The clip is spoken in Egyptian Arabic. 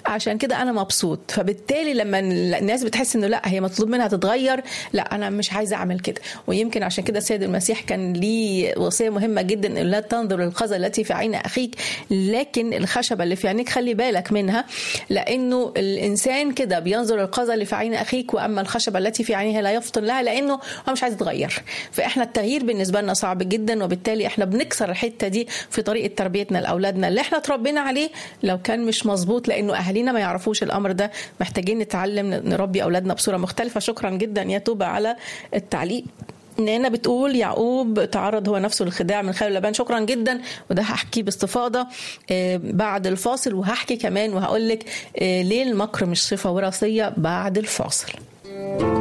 عشان كده انا مبسوط فبالتالي لما الناس بتحس انه لا هي مطلوب منها تتغير لا انا مش عايزه اعمل كده ويمكن عشان كده السيد المسيح كان ليه وصيه مهمه جدا ان لا تنظر القذى التي في عين اخيك لكن الخشبه اللي في عينيك خلي بالك منها لانه الانسان كده بينظر القذى اللي في عين اخيك واما الخشبه التي في عينه لا يفطن لها لانه هو مش عايز يتغير فاحنا التغيير بالنسبه لنا صعب جدا وبالتالي احنا بنكسر الحته دي في طريقه تربيتنا لاولادنا اللي احنا اتربينا عليه لو كان مش مظبوط لانه اهالينا ما يعرفوش الامر ده محتاجين نتعلم نربي اولادنا بصوره مختلفه شكرا جدا يا توبه على التعليق نانا بتقول يعقوب تعرض هو نفسه للخداع من خلال لبان شكرا جدا وده هحكيه باستفاضه بعد الفاصل وهحكي كمان وهقول لك ليه المكر مش صفه وراثيه بعد الفاصل